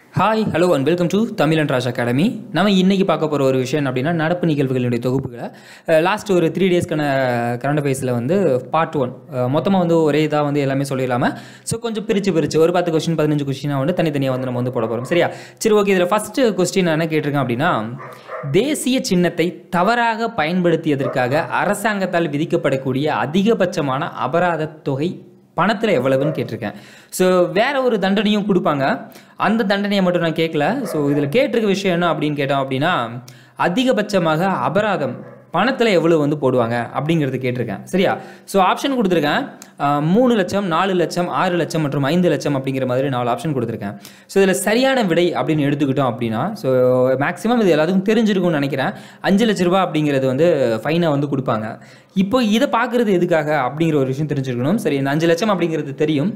hi hello and welcome to Tamil and Raj academy நம்ம இன்றைக்கி பார்க்க போகிற ஒரு விஷயம் என்ன அப்படின்னா நடப்பு நிகழ்வுகளுடைய தொகுப்புகளை லாஸ்ட் ஒரு த்ரீ டேஸ்க்கான கரண்ட் அஃபேர்ஸில் வந்து பார்ட் ஒன் மொத்தமாக வந்து ஒரே இதாக வந்து எல்லாமே சொல்லிடலாமல் ஸோ கொஞ்சம் பிரித்து பிரித்து ஒரு பத்து கொஸ்டின் பதினஞ்சு கொஸ்டினாக வந்து தனித்தனியாக வந்து நம்ம வந்து போட போகிறோம் சரியா சரி ஓகே இதில் ஃபஸ்ட்டு கொஸ்டின் நான் என்ன கேட்டிருக்கேன் அப்படின்னா தேசிய சின்னத்தை தவறாக பயன்படுத்தியதற்காக அரசாங்கத்தால் விதிக்கப்படக்கூடிய அதிகபட்சமான அபராத தொகை பணத்தில் எவ்வளவுன்னு கேட்டிருக்கேன் ஸோ வேற ஒரு தண்டனையும் கொடுப்பாங்க அந்த தண்டனையை மட்டும் நான் கேட்கல ஸோ இதில் கேட்டிருக்க விஷயம் என்ன அப்படின்னு கேட்டோம் அப்படின்னா அதிகபட்சமாக அபராதம் பணத்தில் எவ்வளோ வந்து போடுவாங்க அப்படிங்கிறது கேட்டிருக்கேன் சரியா ஸோ ஆப்ஷன் கொடுத்துருக்கேன் ஆஹ், மூணு லட்சம் நாலு லட்சம் ஆறு லட்சம் மற்றும் ஐந்து லட்சம் அப்படிங்கிற மாதிரி நாலு ஆப்ஷன் கொடுத்துருக்கேன் ஸோ இதில் சரியான விடை அப்படின்னு எடுத்துக்கிட்டோம் அப்படின்னா ஸோ மேக்ஸிமம் இது எல்லாத்துக்கும் தெரிஞ்சிருக்கும்னு நினைக்கிறேன் அஞ்சு லட்ச ரூபா அப்படிங்கிறது வந்து ஃபைனை வந்து கொடுப்பாங்க இப்போ இதை பார்க்குறது எதுக்காக அப்படிங்கிற ஒரு விஷயம் தெரிஞ்சிருக்கணும் சரி இந்த அஞ்சு லட்சம் அப்படிங்கிறது தெரியும்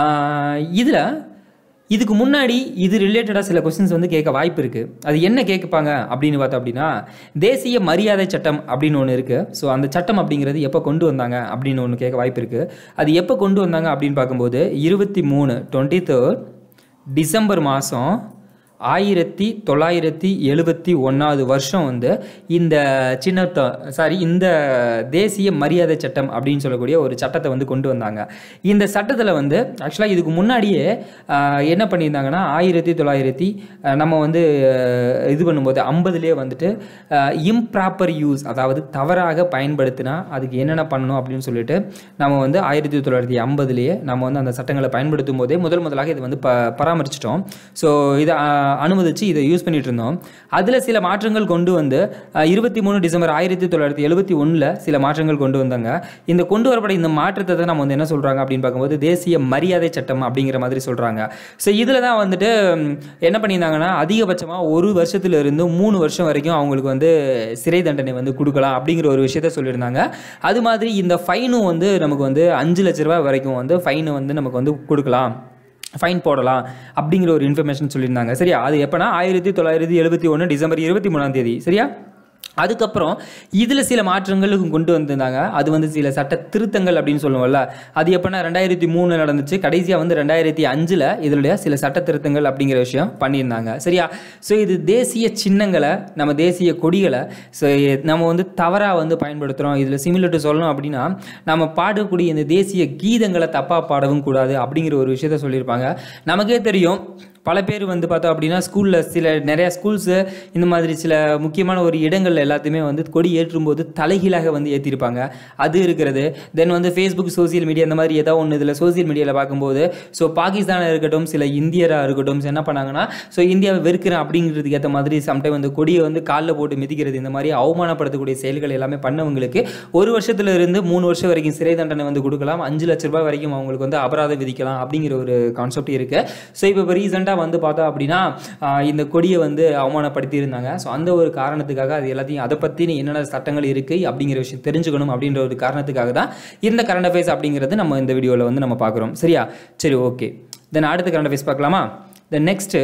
இதில் இதுக்கு முன்னாடி இது ரிலேட்டடாக சில கொஸ்டின்ஸ் வந்து கேட்க வாய்ப்பு இருக்குது அது என்ன கேட்பாங்க அப்படின்னு பார்த்தோம் அப்படின்னா தேசிய மரியாதை சட்டம் அப்படின்னு ஒன்று இருக்குது ஸோ அந்த சட்டம் அப்படிங்கிறது எப்போ கொண்டு வந்தாங்க அப்படின்னு ஒன்று கேட்க வாய்ப்பு இருக்குது அது எப்போ கொண்டு வந்தாங்க அப்படின்னு பார்க்கும்போது இருபத்தி மூணு டுவெண்ட்டி தேர்ட் டிசம்பர் மாதம் ஆயிரத்தி தொள்ளாயிரத்தி எழுபத்தி ஒன்றாவது வருஷம் வந்து இந்த சின்னத்த சாரி இந்த தேசிய மரியாதை சட்டம் அப்படின்னு சொல்லக்கூடிய ஒரு சட்டத்தை வந்து கொண்டு வந்தாங்க இந்த சட்டத்தில் வந்து ஆக்சுவலாக இதுக்கு முன்னாடியே ஆஹ், என்ன பண்ணியிருந்தாங்கன்னா ஆயிரத்தி தொள்ளாயிரத்தி ஆஹ், நம்ம வந்து ஆஹ், இது பண்ணும்போது ஐம்பதுலேயே வந்துட்டு இம்ப்ராப்பர் யூஸ் அதாவது தவறாக பயன்படுத்தினா அதுக்கு என்னென்ன பண்ணணும் அப்படின்னு சொல்லிட்டு நம்ம வந்து ஆயிரத்தி தொள்ளாயிரத்தி ஐம்பதுலேயே நம்ம வந்து அந்த சட்டங்களை பயன்படுத்தும் போதே முதல் முதலாக இதை வந்து ப பராமரிச்சிட்டோம் ஸோ இதை ஆஹ், அனுமதிச்சு இதை யூஸ் பண்ணிட்டு இருந்தோம் அதில் சில மாற்றங்கள் கொண்டு வந்து இருபத்தி மூணு டிசம்பர் ஆயிரத்தி தொள்ளாயிரத்தி எழுபத்தி ஒன்றில் சில மாற்றங்கள் கொண்டு வந்தாங்க இந்த கொண்டு வரப்பட இந்த மாற்றத்தை தான் நம்ம வந்து என்ன சொல்கிறாங்க அப்படின்னு பார்க்கும்போது தேசிய மரியாதை சட்டம் அப்படிங்கிற மாதிரி சொல்கிறாங்க ஸோ இதில் தான் வந்துட்டு ம், என்ன பண்ணியிருந்தாங்கன்னா அதிகபட்சமாக ஒரு வருஷத்துல இருந்து மூணு வருஷம் வரைக்கும் அவங்களுக்கு வந்து சிறை தண்டனை வந்து கொடுக்கலாம் அப்படிங்கிற ஒரு விஷயத்த சொல்லியிருந்தாங்க அது மாதிரி இந்த ஃபைனும் வந்து நமக்கு வந்து அஞ்சு லட்ச ரூபாய் வரைக்கும் வந்து ஃபைனு வந்து நமக்கு வந்து கொடுக்கலாம் ஃபைன் போடலாம் அப்படிங்கிற ஒரு இன்ஃபர்மேஷன் சொல்லியிருந்தாங்க சரியா அது எப்போனா ஆயிரத்தி தொள்ளாயிரத்தி எழுபத்தி ஒன்று டிசம்பர் இருபத்தி மூணாம் தேதி சரியா அதுக்கப்புறம் இதில் சில மாற்றங்களும் கொண்டு வந்திருந்தாங்க அது வந்து சில சட்ட திருத்தங்கள் அப்படின்னு சொல்லுவோம்ல அது எப்போனா ரெண்டாயிரத்தி மூணு நடந்துச்சு கடைசியாக வந்து ரெண்டாயிரத்தி அஞ்சில் இதனுடைய சில சட்ட திருத்தங்கள் அப்படிங்கிற விஷயம் பண்ணியிருந்தாங்க சரியா ஸோ இது தேசிய சின்னங்களை நம்ம தேசிய கொடிகளை ஸோ நம்ம வந்து தவறாக வந்து பயன்படுத்துகிறோம் இதில் சிமிலர் சொல்லணும் அப்படின்னா நம்ம பாடக்கூடிய இந்த தேசிய கீதங்களை தப்பாக பாடவும் கூடாது அப்படிங்கிற ஒரு விஷயத்த சொல்லியிருப்பாங்க நமக்கே தெரியும் பல பேர் வந்து பார்த்தோம் அப்படின்னா ஸ்கூலில் சில நிறைய ஸ்கூல்ஸு இந்த மாதிரி சில முக்கியமான ஒரு இடங்கள்ல எல்லாத்தையுமே வந்து கொடி ஏற்றும்போது தலைகீழாக வந்து ஏற்றிருப்பாங்க அது இருக்கிறது தென் வந்து ஃபேஸ்புக் சோசியல் மீடியா இந்த மாதிரி ஏதோ ஒன்று இதில் சோசியல் மீடியாவில் பார்க்கும்போது ஸோ பாகிஸ்தானாக இருக்கட்டும் சில இந்தியராக இருக்கட்டும் என்ன பண்ணாங்கன்னா ஸோ இந்தியாவை வெறுக்கிறேன் அப்படிங்கிறதுக்கு ஏற்ற மாதிரி சம்டைம் வந்து கொடியை வந்து காலில் போட்டு மிதிக்கிறது இந்த மாதிரி அவமானப்படுத்தக்கூடிய செயல்கள் எல்லாமே பண்ணவங்களுக்கு ஒரு வருஷத்துல இருந்து மூணு வருஷம் வரைக்கும் சிறை தண்டனை வந்து கொடுக்கலாம் அஞ்சு லட்ச ரூபாய் வரைக்கும் அவங்களுக்கு வந்து அபராதம் விதிக்கலாம் அப்படிங்கிற ஒரு கான்செப்ட் இருக்கு ஸோ இப்போ ரீசெண்டாக வந்து பார்த்தோம் அப்படின்னா ஆஹ் இந்த கொடியை வந்து அவமானப்படுத்தி இருந்தாங்க ஸோ அந்த ஒரு காரணத்துக்காக அது எல்லாத்தையும் அதை பற்றி என்னென்ன சட்டங்கள் இருக்குது அப்படிங்கிற விஷயம் தெரிஞ்சுக்கணும் அப்படின்ற ஒரு காரணத்துக்காக தான் இந்த கரண்ட் அஃபேர்ஸ் அப்படிங்கிறது நம்ம இந்த வீடியோவில் வந்து நம்ம பார்க்குறோம் சரியா சரி ஓகே தென் அடுத்த கரண்ட் அஃபேர்ஸ் பார்க்கலாமா தென் நெக்ஸ்ட்டு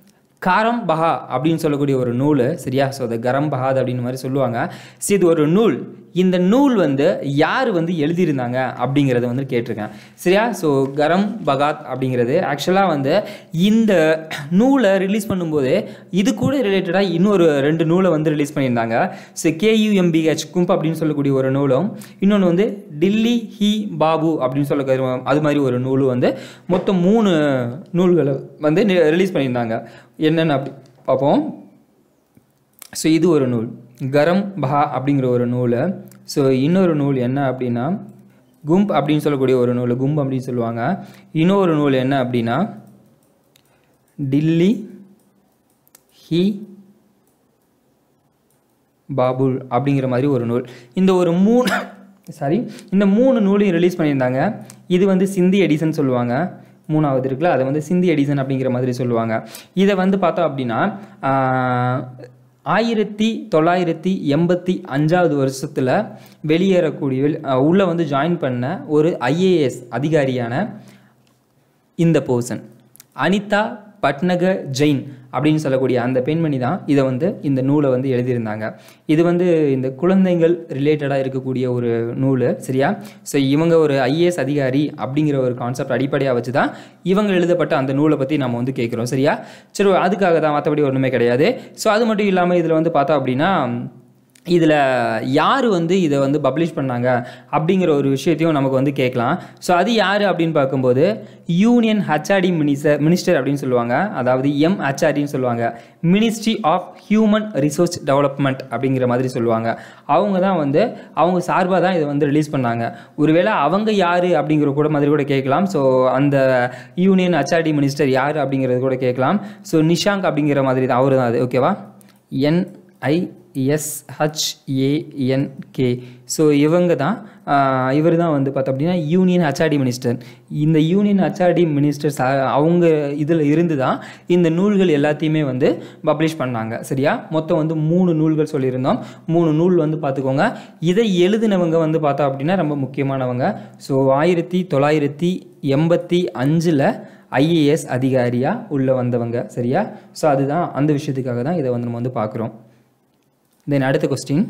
காரம் பஹா அப்படின்னு சொல்லக்கூடிய ஒரு நூல் சரியா ஸோ அது கரம் பஹாத் அப்படின்னு மாதிரி சொல்லுவாங்க ஸோ இது ஒரு நூல் இந்த நூல் வந்து யார் வந்து எழுதியிருந்தாங்க அப்படிங்கிறத வந்து கேட்டிருக்கேன் சரியா ஸோ கரம் பகாத் அப்படிங்கிறது ஆக்சுவலாக வந்து இந்த நூலை ரிலீஸ் பண்ணும்போது இது கூட ரிலேட்டடாக இன்னொரு ரெண்டு நூலை வந்து ரிலீஸ் பண்ணியிருந்தாங்க ஸோ கேயூஎம்பிஹெச் கும்ப் அப்படின்னு சொல்லக்கூடிய ஒரு நூலும் இன்னொன்று வந்து டில்லி ஹி பாபு அப்படின்னு சொல்ல அது மாதிரி ஒரு நூலும் வந்து மொத்தம் மூணு நூல்களை வந்து ரிலீஸ் பண்ணியிருந்தாங்க என்னென்ன அப்படி பார்ப்போம் ஸோ இது ஒரு நூல் கரம் பஹா அப்படிங்கிற ஒரு நூல் ஸோ இன்னொரு நூல் என்ன அப்படின்னா கும்ப் அப்படின்னு சொல்லக்கூடிய ஒரு நூல் கும்ப் அப்படின்னு சொல்லுவாங்க இன்னொரு நூல் என்ன அப்படின்னா டில்லி ஹி பாபுல் அப்படிங்கிற மாதிரி ஒரு நூல் இந்த ஒரு மூணு சாரி இந்த மூணு நூலையும் ரிலீஸ் பண்ணியிருந்தாங்க இது வந்து சிந்தி எடிசன் சொல்லுவாங்க மூணாவது இருக்குல்ல அதை வந்து சிந்தி எடிசன் அப்படிங்கிற மாதிரி சொல்லுவாங்க இதை வந்து பார்த்தோம் அப்படின்னா ஆஹ், ஆயிரத்தி தொள்ளாயிரத்தி எண்பத்தி அஞ்சாவது வருஷத்தில் வெளியேறக்கூடிய வெளி- ஆஹ், உள்ள வந்து ஜாயின் பண்ண ஒரு ஐஏஎஸ் அதிகாரியான இந்த பர்சன் அனிதா பட்னக ஜெயின் அப்படின்னு சொல்லக்கூடிய அந்த பெண்மணி தான் இதை வந்து இந்த நூலை வந்து எழுதியிருந்தாங்க இது வந்து இந்த குழந்தைகள் ரிலேட்டடாக இருக்கக்கூடிய ஒரு நூல் சரியா ஸோ இவங்க ஒரு ஐஏஎஸ் அதிகாரி அப்படிங்கிற ஒரு கான்செப்ட் அடிப்படையாக வச்சு தான் இவங்க எழுதப்பட்ட அந்த நூலை பற்றி நம்ம வந்து கேட்குறோம் சரியா சரி அதுக்காக தான் மற்றபடி ஒன்றுமே கிடையாது ஸோ அது மட்டும் இல்லாமல் இதில் வந்து பார்த்தோம் அப்படின்னா இதில் யார் வந்து இதை வந்து பப்ளிஷ் பண்ணாங்க அப்படிங்கிற ஒரு விஷயத்தையும் நமக்கு வந்து கேட்கலாம் ஸோ அது யார் அப்படின்னு பார்க்கும்போது யூனியன் ஹச்ஆர்டி மினிஸ்டர் மினிஸ்டர் அப்படின்னு சொல்லுவாங்க அதாவது எம் ஹச்ஆர்டின்னு சொல்லுவாங்க ministry of human resource development அப்படிங்கிற மாதிரி சொல்லுவாங்க அவங்க தான் வந்து அவங்க சார்பாக தான் இதை வந்து ரிலீஸ் பண்ணாங்க ஒருவேளை அவங்க யார் அப்படிங்கிற கூட மாதிரி கூட கேட்கலாம் ஸோ அந்த யூனியன் ஹச்ஆர்டி மினிஸ்டர் யார் அப்படிங்கிறது கூட கேட்கலாம் ஸோ நிஷாங்க் அப்படிங்கிற மாதிரி தான் அவர் தான் அது ஓகேவா என்ஐ எஸ்ஹெச்ஏஎன்கே ஸோ இவங்க தான் இவர் தான் வந்து பார்த்தோம் அப்படின்னா யூனியன் ஹச்ஆர்டி மினிஸ்டர் இந்த யூனியன் ஹச்ஆர்டி மினிஸ்டர்ஸ் அவங்க இதில் இருந்து தான் இந்த நூல்கள் எல்லாத்தையுமே வந்து பப்ளிஷ் பண்ணாங்க சரியா மொத்தம் வந்து மூணு நூல்கள் சொல்லியிருந்தோம் மூணு நூல் வந்து பார்த்துக்கோங்க இதை எழுதினவங்க வந்து பார்த்தோம் அப்படின்னா ரொம்ப முக்கியமானவங்க ஸோ ஆயிரத்தி தொள்ளாயிரத்தி எண்பத்தி அஞ்சில் ஐஏஎஸ் அதிகாரியாக உள்ளே வந்தவங்க சரியா ஸோ அதுதான் அந்த விஷயத்துக்காக தான் இதை வந்து நம்ம வந்து பார்க்குறோம் தென் அடுத்த கொஸ்டின்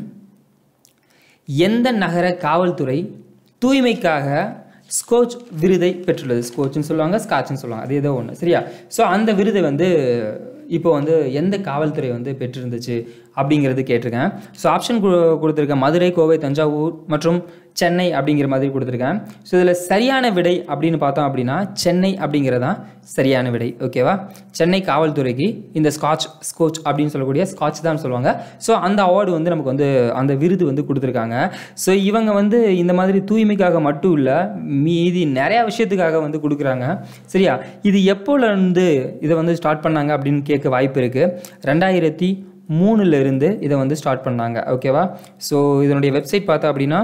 எந்த நகர காவல்துறை தூய்மைக்காக ஸ்கோச் விருதை பெற்றுள்ளது ஸ்கோச்னு சொல்லுவாங்க ஸ்காட்ச்னு சொல்லுவாங்க அது ஏதோ ஒன்று சரியா ஸோ அந்த விருதை வந்து இப்போ வந்து எந்த காவல்துறை வந்து பெற்றிருந்துச்சு அப்படிங்கிறது கேட்டிருக்கேன் ஸோ ஆப்ஷன் கொடுத்துருக்கேன் மதுரை கோவை தஞ்சாவூர் மற்றும் சென்னை அப்படிங்கிற மாதிரி கொடுத்துருக்கேன் ஸோ இதில் சரியான விடை அப்படின்னு பார்த்தோம் அப்படின்னா சென்னை அப்படிங்கிறதான் சரியான விடை ஓகேவா சென்னை காவல்துறைக்கு இந்த ஸ்காட்ச் ஸ்கோச் அப்படின்னு சொல்லக்கூடிய ஸ்காட்ச் தான் சொல்லுவாங்க ஸோ அந்த அவார்டு வந்து நமக்கு வந்து அந்த விருது வந்து கொடுத்துருக்காங்க ஸோ இவங்க வந்து இந்த மாதிரி தூய்மைக்காக மட்டும் இல்லை மீதி நிறையா விஷயத்துக்காக வந்து கொடுக்குறாங்க சரியா இது எப்போலேருந்து இதை வந்து ஸ்டார்ட் பண்ணாங்க அப்படின்னு கேட்க வாய்ப்பு இருக்குது ரெண்டாயிரத்தி மூணுல இருந்து இதை வந்து ஸ்டார்ட் பண்ணாங்க ஓகேவா ஸோ இதனுடைய வெப்சைட் பார்த்தா அப்படின்னா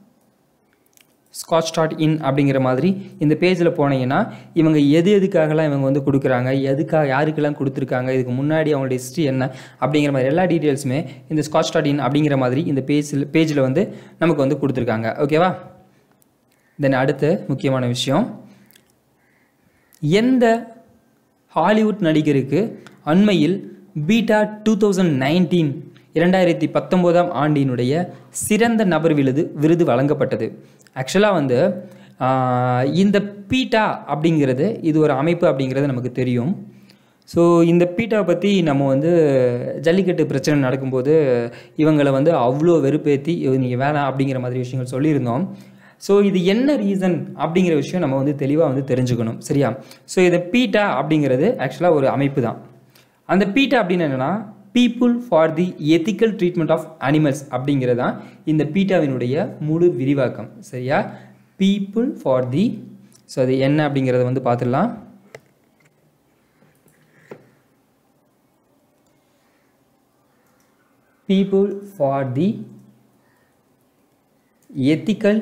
ஸ்காட்ச் டாட் இன் அப்படிங்கிற மாதிரி இந்த பேஜில் போனீங்கன்னா இவங்க எது எதுக்காகலாம் இவங்க வந்து கொடுக்குறாங்க எதுக்காக யாருக்கெல்லாம் கொடுத்துருக்காங்க இதுக்கு முன்னாடி அவங்களோட ஹிஸ்ட்ரி என்ன அப்படிங்கிற மாதிரி எல்லா டீட்டெயில்ஸுமே இந்த ஸ்காட்ச் டாட் இன் அப்படிங்கிற மாதிரி இந்த பேஜில் பேஜில் வந்து நமக்கு வந்து கொடுத்துருக்காங்க ஓகேவா தென் அடுத்து முக்கியமான விஷயம் எந்த ஹாலிவுட் நடிகருக்கு அண்மையில் பீட்டா டூ தௌசண்ட் நைன்டீன் இரண்டாயிரத்தி பத்தொம்போதாம் ஆண்டினுடைய சிறந்த நபர் விருது விருது வழங்கப்பட்டது ஆக்சுவலாக வந்து ஆஹ், இந்த பீட்டா அப்படிங்கிறது இது ஒரு அமைப்பு அப்படிங்கிறது நமக்கு தெரியும் ஸோ இந்த பீட்டாவை பற்றி நம்ம வந்து ஜல்லிக்கட்டு பிரச்சனை நடக்கும்போது இவங்களை வந்து அவ்வளோ வெறுப்பேற்றி நீங்கள் வேணாம் அப்படிங்கிற மாதிரி விஷயங்கள் சொல்லியிருந்தோம் ஸோ இது என்ன ரீசன் அப்படிங்கிற விஷயம் நம்ம வந்து தெளிவாக வந்து தெரிஞ்சுக்கணும் சரியா ஸோ இது பீட்டா அப்படிங்கிறது ஆக்சுவலாக ஒரு அமைப்பு தான் அந்த பீட்டா அப்படின்னு என்னென்னா people for the ethical treatment of animals அப்படிங்கிறது தான் இந்த பீட்டாவினுடைய முழு விரிவாக்கம் சரியா பீப்புள் ஃபார் தி ஸோ அது என்ன அப்படிங்கிறத வந்து பார்த்துடலாம் people for the ethical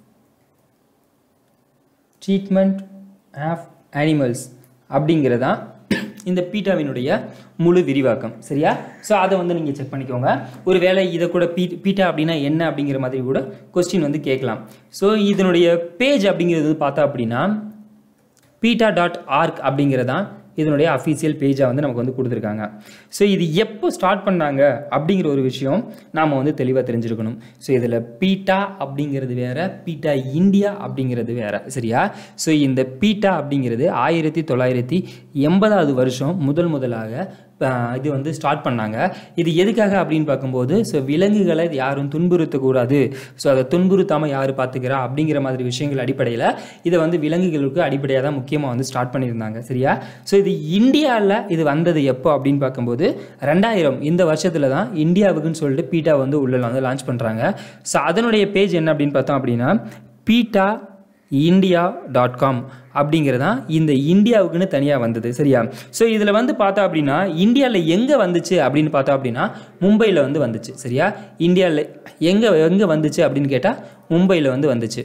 treatment of animals அப்படிங்கிறதா இந்த பீட்டாவினுடைய முழு விரிவாக்கம் சரியா ஸோ அதை வந்து நீங்கள் செக் பண்ணிக்கோங்க ஒருவேளை இதை கூட பீ பீட்டா அப்படின்னா என்ன அப்படிங்கிற மாதிரி கூட கொஸ்டின் வந்து கேட்கலாம் ஸோ இதனுடைய பேஜ் அப்படிங்கிறது பார்த்தா அப்படின்னா பீட்டா டாட் ஆர்க் அப்படிங்கிறதான் இதனுடைய அஃபீஷியல் பேஜாக வந்து நமக்கு வந்து கொடுத்துருக்காங்க ஸோ இது எப்போ ஸ்டார்ட் பண்ணாங்க அப்படிங்கிற ஒரு விஷயம் நாம் வந்து தெளிவாக தெரிஞ்சிருக்கணும் ஸோ இதில் பீட்டா அப்படிங்கிறது வேற பீட்டா இந்தியா அப்படிங்கிறது வேற சரியா ஸோ இந்த பீட்டா அப்படிங்கிறது ஆயிரத்தி தொள்ளாயிரத்தி எண்பதாவது வருஷம் முதல் முதலாக அஹ், இது வந்து ஸ்டார்ட் பண்ணாங்க இது எதுக்காக அப்படின்னு பார்க்கும்போது ஸோ விலங்குகளை யாரும் துன்புறுத்தக்கூடாது ஸோ அதை துன்புறுத்தாமல் யார் பார்த்துக்கிறா அப்படிங்கிற மாதிரி விஷயங்கள் அடிப்படையில் இதை வந்து விலங்குகளுக்கு அடிப்படையாக தான் முக்கியமாக வந்து ஸ்டார்ட் பண்ணியிருந்தாங்க சரியா ஸோ இது இந்தியாவில் இது வந்தது எப்போ அப்படின்னு பார்க்கும்போது ரெண்டாயிரம் இந்த வருஷத்தில் தான் இந்தியாவுக்குன்னு சொல்லிட்டு பீட்டா வந்து உள்ள வந்து லான்ச் பண்ணுறாங்க ஸோ அதனுடைய பேஜ் என்ன அப்படின்னு பார்த்தோம் அப்படின்னா பீட்டா இந்தியா டாட் காம் அப்படிங்கிறதான் இந்த இந்தியாவுக்குன்னு தனியாக வந்தது சரியா ஸோ இதில் வந்து பார்த்தா அப்படின்னா இந்தியாவில் எங்கே வந்துச்சு அப்படின்னு பார்த்தா அப்படின்னா மும்பையில் வந்து வந்துச்சு சரியா இந்தியாவில் எங்கே எங்கே வந்துச்சு அப்படின்னு கேட்டால் மும்பையில் வந்து வந்துச்சு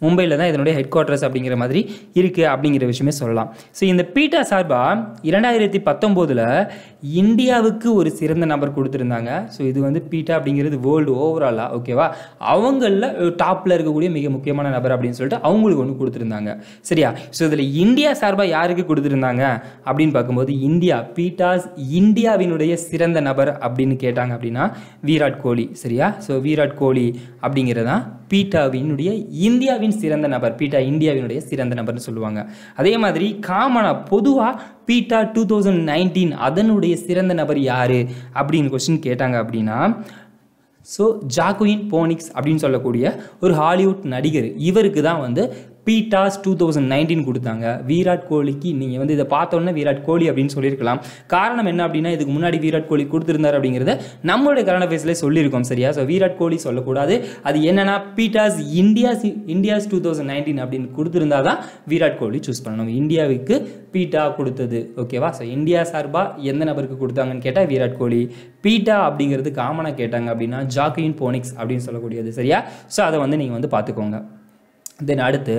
மும்பையில் தான் இதனுடைய ஹெட் குவார்ட்டர்ஸ் அப்படிங்கிற மாதிரி இருக்குது அப்படிங்கிற விஷயமே சொல்லலாம் ஸோ இந்த பீட்டா சார்பாக இரண்டாயிரத்தி பத்தொம்போதில் இந்தியாவுக்கு ஒரு சிறந்த நபர் கொடுத்துருந்தாங்க ஸோ இது வந்து பீட்டா அப்படிங்கிறது வேர்ல்டு ஓவராலாக ஓகேவா அவங்களில் டாப்பில் இருக்கக்கூடிய மிக முக்கியமான நபர் அப்படின்னு சொல்லிட்டு அவங்களுக்கு ஒன்று கொடுத்துருந்தாங்க சரியா ஸோ இதில் இந்தியா சார்பாக யாருக்கு கொடுத்துருந்தாங்க அப்படின்னு பார்க்கும்போது இந்தியா பீட்டாஸ் இந்தியாவினுடைய சிறந்த நபர் அப்படின்னு கேட்டாங்க அப்படின்னா விராட் கோலி சரியா ஸோ விராட் கோலி அப்படிங்கிறது தான் பீட்டாவினுடைய இந்தியாவின் சிறந்த நபர் பீட்டா இந்தியாவினுடைய சிறந்த நபர்னு சொல்லுவாங்க அதே மாதிரி காமனாக பொதுவாக பீட்டா டூ தௌசண்ட் நைன்டீன் அதனுடைய சிறந்த நபர் யார் அப்படின்னு கொஸ்டின் கேட்டாங்க அப்படின்னா ஸோ ஜாக்குயின் போனிக்ஸ் அப்படின்னு சொல்லக்கூடிய ஒரு ஹாலிவுட் நடிகர் இவருக்கு தான் வந்து பீட்டாஸ் டூ தௌசண்ட் நைன்டீன் கொடுத்தாங்க விராட் கோலிக்கு நீங்கள் வந்து இதை பார்த்தோன்னே விராட் கோலி அப்படின்னு சொல்லியிருக்கலாம் காரணம் என்ன அப்படின்னா இதுக்கு முன்னாடி விராட் கோலி கொடுத்துருந்தார் அப்படிங்கிறத நம்மளுடைய கரண்ட் அஃபேர்ஸில் சொல்லியிருக்கோம் சரியா ஸோ விராட் கோலி சொல்லக்கூடாது அது என்னன்னா PETA's India's India's two thousand nineteen அப்படின்னு கொடுத்துருந்தா தான் விராட் கோலி சூஸ் பண்ணணும் இந்தியாவுக்கு பீட்டா கொடுத்தது ஓகேவா ஸோ இந்தியா சார்பாக எந்த நபருக்கு கொடுத்தாங்கன்னு கேட்டால் விராட் கோலி பீட்டா அப்படிங்கிறது காமனாக கேட்டாங்க அப்படின்னா ஜாக்கியின் போனிக்ஸ் அப்படின்னு சொல்லக்கூடியது சரியா ஸோ அதை வந்து நீங்கள் வந்து பார்த்துக்கோங்க தென் அடுத்து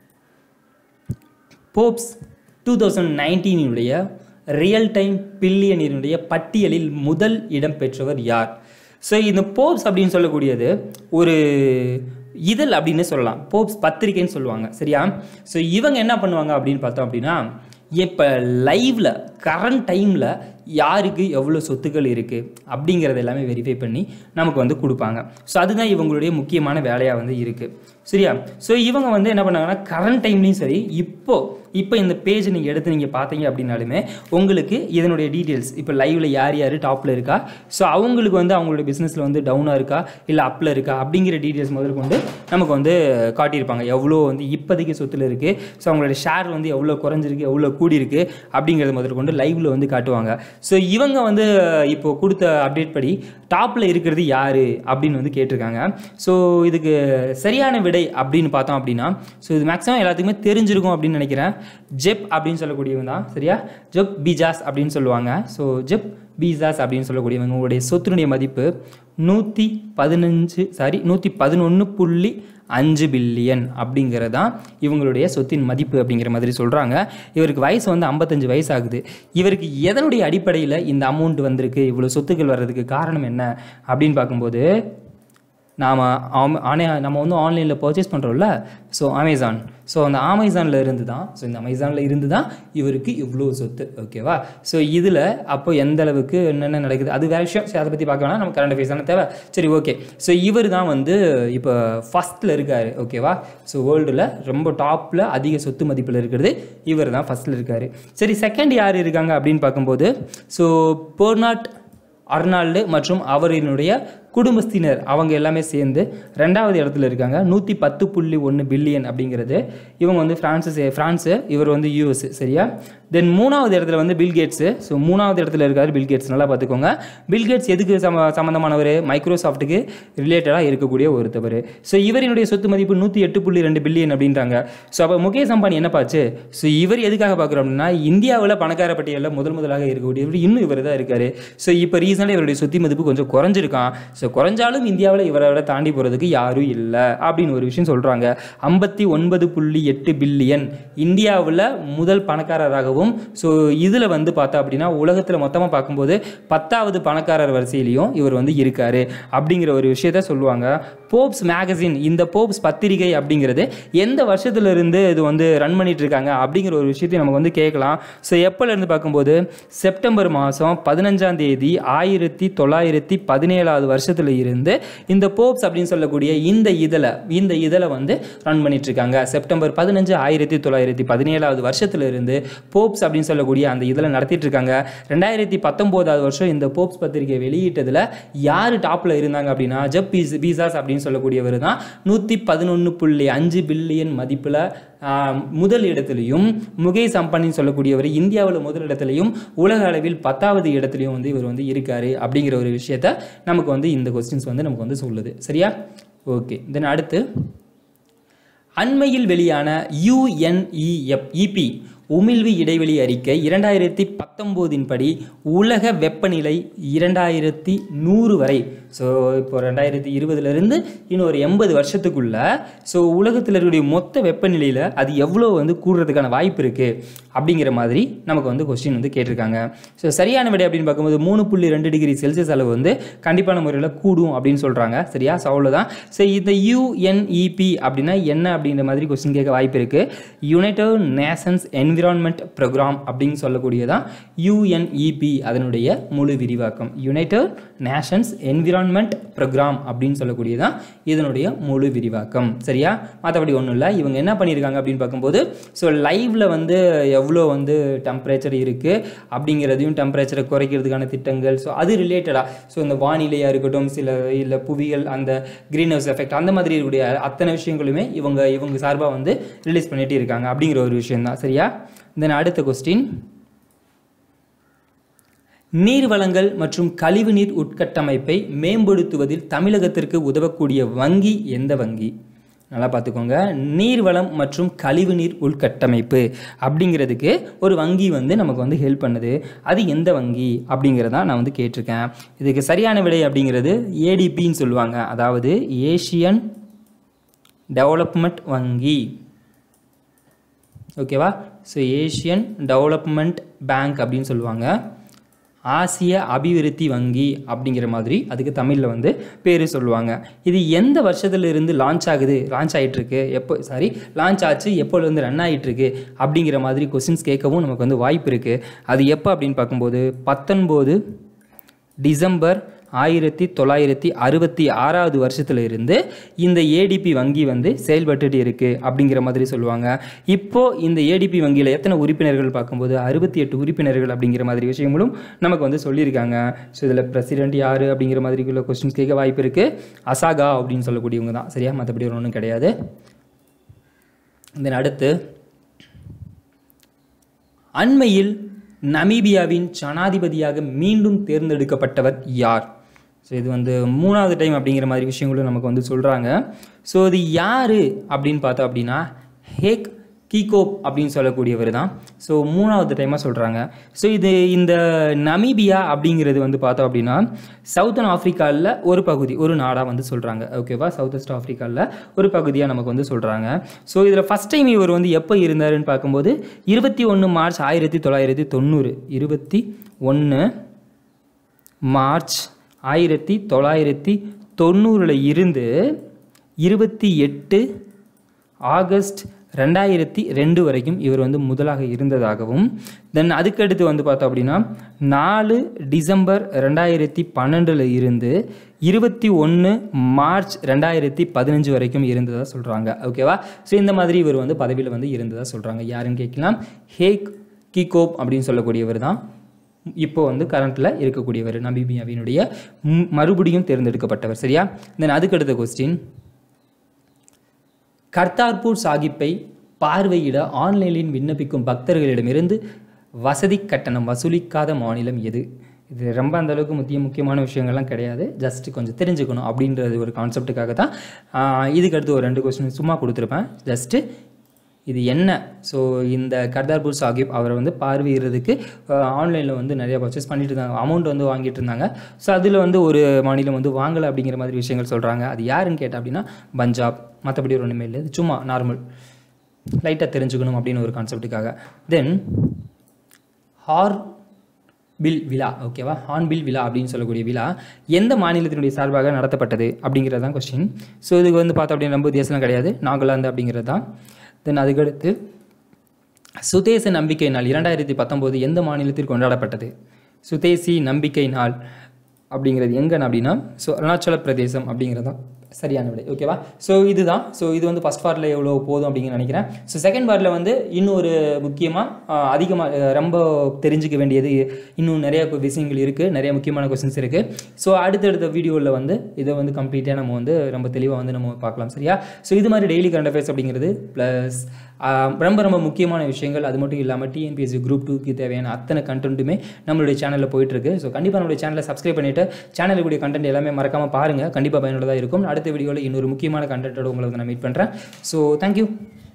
போப்ஸ் டூ தௌசண்ட் நைன்டீனுடைய ரியல் டைம் பில்லியனினுடைய பட்டியலில் முதல் இடம் பெற்றவர் யார் ஸோ இந்த போப்ஸ் அப்படின்னு சொல்லக்கூடியது ஒரு இதழ் அப்படின்னு சொல்லலாம் போப்ஸ் பத்திரிக்கைன்னு சொல்லுவாங்க சரியா ஸோ இவங்க என்ன பண்ணுவாங்க அப்படின்னு பார்த்தோம் அப்படின்னா இப்போ லைவில் கரண்ட் டைமில் யாருக்கு எவ்வளோ சொத்துக்கள் இருக்குது அப்படிங்கிறது எல்லாமே வெரிஃபை பண்ணி நமக்கு வந்து கொடுப்பாங்க ஸோ அதுதான் இவங்களுடைய முக்கியமான வேலையாக வந்து இருக்குது சரியா ஸோ இவங்க வந்து என்ன பண்ணாங்கன்னா கரண்ட் டைம்லேயும் சரி இப்போ இப்போ இந்த பேஜ் நீங்கள் எடுத்து நீங்கள் பார்த்தீங்க அப்படின்னாலுமே உங்களுக்கு இதனுடைய டீட்டெயில்ஸ் இப்போ லைவில் யார் யார் டாப்பில் இருக்கா ஸோ அவங்களுக்கு வந்து அவங்களுடைய பிஸ்னஸில் வந்து டவுனாக இருக்கா இல்லை அப்பில் இருக்கா அப்படிங்கிற டீட்டெயில்ஸ் முதல் கொண்டு நமக்கு வந்து காட்டியிருப்பாங்க எவ்வளோ வந்து இப்போதைக்கு சொத்தில் இருக்குது ஸோ அவங்களுடைய ஷேர் வந்து எவ்வளோ குறைஞ்சிருக்கு எவ்வளோ கூடியிருக்கு அப்படிங்கிறத முதல் கொண்டு லைவில் வந்து காட்டுவாங்க ஸோ இவங்க வந்து இப்போ கொடுத்த அப்டேட் படி டாப்பில் இருக்கிறது யார் அப்படின்னு வந்து கேட்டிருக்காங்க ஸோ இதுக்கு சரியான விடை அப்படின்னு பார்த்தோம் அப்படின்னா ஸோ இது மேக்ஸிமம் எல்லாத்துக்குமே தெரிஞ்சிருக்கும் அப்படின்னு நினைக்கிறேன் ஜெப் அப்படின்னு சொல்லக்கூடியவங்க தான் சரியா ஜெப் பிஜாஸ் அப்படின்னு சொல்லுவாங்க ஸோ ஜெப் பீசாஸ் அப்படின்னு சொல்லக்கூடியவங்க உங்களுடைய சொத்தினுடைய மதிப்பு நூற்றி பதினஞ்சு சாரி நூற்றி பதினொன்று புள்ளி அஞ்சு பில்லியன் அப்படிங்கிறது தான் இவங்களுடைய சொத்தின் மதிப்பு அப்படிங்கிற மாதிரி சொல்கிறாங்க இவருக்கு வயசு வந்து ஐம்பத்தஞ்சு வயசு ஆகுது இவருக்கு எதனுடைய அடிப்படையில் இந்த அமௌண்ட் வந்திருக்கு இவ்வளோ சொத்துக்கள் வர்றதுக்கு காரணம் என்ன அப்படின்னு பார்க்கும்போது நாம் ஆனே நம்ம வந்து ஆன்லைனில் பர்ச்சேஸ் பண்ணுறோம்ல ஸோ அமேசான் ஸோ அந்த அமேசானில் இருந்து தான் ஸோ இந்த அமேசானில் இருந்து தான் இவருக்கு இவ்வளோ சொத்து ஓகேவா ஸோ இதில் அப்போ எந்த அளவுக்கு என்னென்ன நடக்குது அது வேறு விஷயம் சரி அதை பற்றி பார்க்க வேணாம் நம்ம கரண்ட் அஃபேர்ஸ் தானே தேவை சரி ஓகே ஸோ இவர் தான் வந்து இப்போ ஃபஸ்ட்டில் இருக்கார் ஓகேவா ஸோ வேர்ல்டில் ரொம்ப டாப்பில் அதிக சொத்து மதிப்பில் இருக்கிறது இவர் தான் ஃபஸ்ட்டில் இருக்கார் சரி செகண்ட் யார் இருக்காங்க அப்படின்னு பார்க்கும்போது ஸோ போர்னாட் அர்னால்டு மற்றும் அவரினுடைய குடும்பத்தினர் அவங்க எல்லாமே சேர்ந்து ரெண்டாவது இடத்துல இருக்காங்க நூற்றி பத்து புள்ளி ஒன்று பில்லியன் அப்படிங்கிறது இவங்க வந்து ஃப்ரான்ஸு சே- ஃப்ரான்ஸு இவர் வந்து யூஎஸ் சரியா தென் மூணாவது இடத்துல வந்து பில் கேட்ஸு ஸோ மூணாவது இடத்துல இருக்கார் பில் கேட்ஸ் நல்லா பார்த்துக்கோங்க பில் கேட்ஸ் எதுக்கு சம சம்மந்தமானவர் மைக்ரோசாஃப்ட்டுக்கு ரிலேட்டடாக இருக்கக்கூடிய ஒருத்தவர் ஸோ இவரினுடைய சொத்து மதிப்பு நூற்றி எட்டு புள்ளி ரெண்டு பில்லியன் அப்படின்றாங்க ஸோ அப்போ முகேஷ் அம்பானி என்ன பாச்சு ஸோ இவர் எதுக்காக பார்க்குறோம் அப்படின்னா இந்தியாவில் பணக்கார பட்டியலில் முதல் முதலாக இருக்கக்கூடியவர் இன்னும் இவர் தான் இருக்கார் ஸோ இப்போ ரீசெண்டாக இவருடைய சொத்து மதிப்பு கொஞ்சம் குறைஞ்சிருக்கான் ஸோ குறைஞ்சாலும் இந்தியாவில் இவரை விட தாண்டி போகிறதுக்கு யாரும் இல்லை அப்படின்னு ஒரு விஷயம் சொல்கிறாங்க ஐம்பத்தி ஒன்பது புள்ளி எட்டு பில்லியன் இந்தியாவில் முதல் பணக்காரராகவும் ஸோ இதில் வந்து பார்த்தா அப்படின்னா உலகத்தில் மொத்தமாக பார்க்கும்போது பத்தாவது பணக்காரர் வரிசையிலையும் இவர் வந்து இருக்கார் அப்படிங்கிற ஒரு விஷயத்த சொல்லுவாங்க போப்ஸ் மேகசின் இந்த போப்ஸ் பத்திரிகை அப்படிங்கிறது எந்த வருஷத்துல இருந்து இது வந்து ரன் பண்ணிட்டு இருக்காங்க அப்படிங்கிற ஒரு விஷயத்தையும் நமக்கு வந்து கேட்கலாம் ஸோ எப்போலேருந்து பார்க்கும்போது செப்டம்பர் மாதம் பதினஞ்சாம் தேதி ஆயிரத்தி தொள்ளாயிரத்தி பதினேழாவது வருஷத்துல இருந்து இந்த போப்ஸ் அப்படின்னு சொல்லக்கூடிய இந்த இதழை இந்த இதழை வந்து ரன் பண்ணிட்டு இருக்காங்க செப்டம்பர் பதினஞ்சு ஆயிரத்தி தொள்ளாயிரத்தி பதினேழாவது வருஷத்துல இருந்து போப்ஸ் அப்படின்னு சொல்லக்கூடிய அந்த இதழை நடத்திட்டு இருக்காங்க ரெண்டாயிரத்தி பத்தொம்போதாவது வருஷம் இந்த போப்ஸ் பத்திரிகை வெளியிட்டதுல யார் டாப்ல இருந்தாங்க அப்படின்னா ஜப் பீஸ் பீசாஸ் அப்படின்னு சொல்லக்கூடியவர் தான் நூற்றி பதினொன்று புள்ளி அஞ்சு பில்லியன் மதிப்பில் முதல் இடத்துலையும் முகேஷ் அம்பானின்னு சொல்லக்கூடியவர் இந்தியாவில் முதல் இடத்துலையும் உலக அளவில் பத்தாவது இடத்துலையும் வந்து இவர் வந்து இருக்காரு அப்படிங்கிற ஒரு விஷயத்த நமக்கு வந்து இந்த கொஸ்டின்ஸ் வந்து நமக்கு வந்து சொல்லுது சரியா ஓகே தென் அடுத்து அண்மையில் வெளியான யுஎன்இஎஃப் இபி உமிழ்வு இடைவெளி அறிக்கை இரண்டாயிரத்தி பத்தொம்போதின் படி உலக வெப்பநிலை இரண்டாயிரத்தி நூறு வரை ஸோ இப்போ ரெண்டாயிரத்தி இருபதுலேருந்து இன்னும் ஒரு எண்பது வருஷத்துக்குள்ள ஸோ உலகத்தில் இருக்கக்கூடிய மொத்த வெப்பநிலையில் அது எவ்வளோ வந்து கூடுறதுக்கான வாய்ப்பு இருக்குது அப்படிங்கிற மாதிரி நமக்கு வந்து கொஸ்டின் வந்து கேட்டிருக்காங்க ஸோ சரியான விடை அப்படின்னு பார்க்கும்போது மூணு புள்ளி ரெண்டு டிகிரி செல்சியஸ் அளவு வந்து கண்டிப்பான முறையில் கூடும் அப்படின்னு சொல்கிறாங்க சரியா ஸோ அவ்வளோதான் ஸோ இந்த யூஎன்இபி அப்படின்னா என்ன அப்படின்ற மாதிரி கொஸ்டின் கேட்க வாய்ப்பு இருக்குது யுனைடெட் நேஷன்ஸ் என்விரான்மெண்ட் ப்ரோக்ராம் அப்படின்னு சொல்லக்கூடியதான் யூஎன்இபி அதனுடைய முழு விரிவாக்கம் யுனைடெட் நேஷன்ஸ் என்விரான்மெண்ட் ப்ரோக்ராம் அப்படின்னு சொல்லக்கூடியதான் இதனுடைய முழு விரிவாக்கம் சரியா மற்றபடி ஒன்றும் இல்லை இவங்க என்ன பண்ணியிருக்காங்க அப்படின்னு பார்க்கும்போது ஸோ லைவ்ல வந்து எவ்வளோ வந்து டெம்பரேச்சர் இருக்குது அப்படிங்கிறதையும் டெம்பரேச்சரை குறைக்கிறதுக்கான திட்டங்கள் ஸோ அது ரிலேட்டடாக ஸோ இந்த வானிலையாக இருக்கட்டும் சில இல்லை புவிகள் அந்த க்ரீன் ஹவுஸ் எஃபெக்ட் அந்த மாதிரி இருக்கக்கூடிய அத்தனை விஷயங்களுமே இவங்க இவங்க சார்பாக வந்து ரிலீஸ் பண்ணிட்டு இருக்காங்க அப்படிங்கிற ஒரு விஷயம் தான் சரியா தென் அடுத்த கொஸ்டின் நீர் வளங்கள் மற்றும் கழிவுநீர் உட்கட்டமைப்பை மேம்படுத்துவதில் தமிழகத்திற்கு உதவக்கூடிய வங்கி எந்த வங்கி நல்லா பார்த்துக்கோங்க நீர்வளம் மற்றும் கழிவுநீர் உள்கட்டமைப்பு அப்படிங்கிறதுக்கு ஒரு வங்கி வந்து நமக்கு வந்து ஹெல்ப் பண்ணுது அது எந்த வங்கி அப்படிங்கிறதா நான் வந்து கேட்டிருக்கேன் இதுக்கு சரியான விடை அப்படிங்கிறது ஏடிபின்னு சொல்லுவாங்க அதாவது ஏஷியன் டெவலப்மெண்ட் வங்கி ஓகேவா ஸோ ஏஷியன் டெவலப்மெண்ட் பேங்க் அப்படின்னு சொல்லுவாங்க ஆசிய அபிவிருத்தி வங்கி அப்படிங்கிற மாதிரி அதுக்கு தமிழில் வந்து பேர் சொல்லுவாங்க இது எந்த வருஷத்துல இருந்து லான்ச் ஆகுது லான்ச் ஆகிட்டுருக்கு எப்போ சாரி லான்ச் ஆச்சு எப்போலேருந்து ரன் ஆகிட்டுருக்கு அப்படிங்கிற மாதிரி கொஸ்டின்ஸ் கேட்கவும் நமக்கு வந்து வாய்ப்பு இருக்குது அது எப்போ அப்படின்னு பார்க்கும்போது பத்தொன்பது டிசம்பர் ஆயிரத்தி தொள்ளாயிரத்தி அறுபத்தி ஆறாவது வருஷத்துல இருந்து இந்த ஏடிபி வங்கி வந்து செயல்பட்டுட்டு இருக்கு அப்படிங்கிற மாதிரி சொல்லுவாங்க இப்போ இந்த ஏடிபி வங்கியில் எத்தனை உறுப்பினர்கள் பார்க்கும்போது அறுபத்தி எட்டு உறுப்பினர்கள் அப்படிங்கிற மாதிரி விஷயங்களும் நமக்கு வந்து சொல்லியிருக்காங்க ஸோ இதில் பிரசிடென்ட் யார் அப்படிங்கிற மாதிரி உள்ள கொஸ்டின்ஸ் கேட்க வாய்ப்பு இருக்கு அசாகா அப்படின்னு சொல்லக்கூடியவங்க தான் சரியா மற்றபடி ஒன்றும் கிடையாது தென் அடுத்து அண்மையில் நமீபியாவின் ஜனாதிபதியாக மீண்டும் தேர்ந்தெடுக்கப்பட்டவர் யார் ஸோ இது வந்து மூணாவது டைம் அப்படிங்கிற மாதிரி விஷயங்களும் நமக்கு வந்து சொல்கிறாங்க ஸோ இது யார் அப்படின்னு பார்த்தோம் அப்படின்னா ஹேக் கீகோப் அப்படின்னு சொல்லக்கூடியவர் தான் ஸோ மூணாவது டைமாக சொல்கிறாங்க ஸோ இது இந்த நமீபியா அப்படிங்கிறது வந்து பார்த்தோம் அப்படின்னா சவுத்தன் ஆஃப்ரிக்காவில் ஒரு பகுதி ஒரு நாடாக வந்து சொல்கிறாங்க ஓகேவா சவுத் வெஸ்ட் ஆஃப்ரிக்காவில் ஒரு பகுதியாக நமக்கு வந்து சொல்கிறாங்க ஸோ இதில் ஃபஸ்ட் டைம் இவர் வந்து எப்போ இருந்தாருன்னு பார்க்கும்போது இருபத்தி ஒன்று மார்ச் ஆயிரத்தி தொள்ளாயிரத்தி தொண்ணூறு இருபத்தி ஒன்று மார்ச் ஆயிரத்தி தொள்ளாயிரத்தி தொண்ணூறில் இருந்து இருபத்தி எட்டு ஆகஸ்ட் ரெண்டாயிரத்தி ரெண்டு வரைக்கும் இவர் வந்து முதலாக இருந்ததாகவும் தென் அதுக்கடுத்து வந்து பார்த்தோம் அப்படின்னா நாலு டிசம்பர் ரெண்டாயிரத்தி பன்னெண்டில் இருந்து இருபத்தி ஒன்று மார்ச் ரெண்டாயிரத்தி பதினஞ்சு வரைக்கும் இருந்ததாக சொல்கிறாங்க ஓகேவா ஸோ இந்த மாதிரி இவர் வந்து பதவியில் வந்து இருந்ததாக சொல்கிறாங்க யாருன்னு கேட்கலாம் ஹேக் கிகோப் அப்படின்னு சொல்லக்கூடியவர் தான் இப்போ வந்து கரண்ட்டில் இருக்கக்கூடியவர் நபிபியாவினுடைய ம்- மறுபடியும் தேர்ந்தெடுக்கப்பட்டவர் சரியா தென் அதுக்கடுத்த கொஸ்டின் கர்த்தார்பூர் சாகிப்பை பார்வையிட ஆன்லைனில் விண்ணப்பிக்கும் பக்தர்களிடமிருந்து வசதி கட்டணம் வசூலிக்காத மாநிலம் எது இது ரொம்ப அந்த அளவுக்கு முக்கிய முக்கியமான விஷயங்கள்லாம் கிடையாது ஜஸ்ட் கொஞ்சம் தெரிஞ்சுக்கணும் அப்படின்றது ஒரு கான்செப்ட்டுக்காக தான் ஆஹ் இதுக்கு அடுத்து ஒரு ரெண்டு கொஸ்டின் சும்மா கொடுத்துருப்பேன் ஜஸ்ட்டு இது என்ன ஸோ இந்த கர்தார்பூர் சாஹிப் அவரை வந்து பார்வையிடுறதுக்கு ஆன்லைனில் வந்து நிறைய பர்ச்சேஸ் பண்ணிட்டு இருந்தாங்க அமௌண்ட் வந்து வாங்கிட்டு இருந்தாங்க ஸோ அதில் வந்து ஒரு மாநிலம் வந்து வாங்கலை அப்படிங்கிற மாதிரி விஷயங்கள் சொல்கிறாங்க அது யாருன்னு கேட்டால் அப்படின்னா பஞ்சாப் மற்றபடி ஒரு ஒன்றுமே இல்லை இது சும்மா நார்மல் லைட்டாக தெரிஞ்சுக்கணும் அப்படின்னு ஒரு கான்செப்ட்டுக்காக தென் ஹார் பில் விழா ஓகேவா ஹார்ன்பில் விழா அப்படின்னு சொல்லக்கூடிய விழா எந்த மாநிலத்தினுடைய சார்பாக நடத்தப்பட்டது அப்படிங்கிறது தான் கொஸ்டின் ஸோ இதுக்கு வந்து பார்த்தோம் அப்படின்னா ரொம்ப தேசம்லாம் கிடையாது நாகாலாந்து அப்படிங்கிறது தான் தென் அதுக்கடுத்து சுதேச நம்பிக்கை நாள் இரண்டாயிரத்தி பத்தொம்போது எந்த மாநிலத்தில் கொண்டாடப்பட்டது சுதேசி நம்பிக்கை நாள் அப்படிங்கிறது எங்கன்னு அப்படின்னா ஸோ அருணாச்சல பிரதேசம் அப்படிங்கிறது தான் சரியான விடை ஓகேவா ஸோ இதுதான் ஸோ இது வந்து ஃபஸ்ட் பார்ட்டில் எவ்வளோ போதும் அப்படின்னு நினைக்கிறேன் ஸோ செகண்ட் பார்ட்டில் வந்து இன்னொரு முக்கியமாக அதிகமாக ரொம்ப தெரிஞ்சுக்க வேண்டியது இன்னும் நிறைய விஷயங்கள் இருக்குது நிறைய முக்கியமான கொஸ்டின்ஸ் இருக்குது ஸோ அடுத்தடுத்த வீடியோவில் வந்து இதை வந்து கம்ப்ளீட்டாக நம்ம வந்து ரொம்ப தெளிவாக வந்து நம்ம பார்க்கலாம் சரியா ஸோ இது மாதிரி டெய்லி கரண்ட் அஃபேர்ஸ் அப்படிங்கிறது ப்ளஸ் ரொம்ப ரொம்ப முக்கியமான விஷயங்கள் அது மட்டும் இல்லாமல் டிஎன்பிஎஸ்சி குரூப் டூக்கு தேவையான அத்தனை கண்டென்ட்டுமே நம்மளுடைய சேனலில் போயிட்டுருக்கு ஸோ கண்டிப்பாக நம்மளுடைய சேனலை சப்ஸ்கிரைப் பண்ணிவிட்டு சேனலுடைய கூடிய கண்டென்ட் எல்லாமே மறக்காமல் பாருங்கள் கண்டிப்பாக பயனுள்ளதாக இருக்கும் அடுத்த வீடியோவில் இன்னொரு முக்கியமான கண்டென்ட்டோட உங்களை வந்து நான் மீட் பண்ணுறேன் ஸோ தேங்க்யூ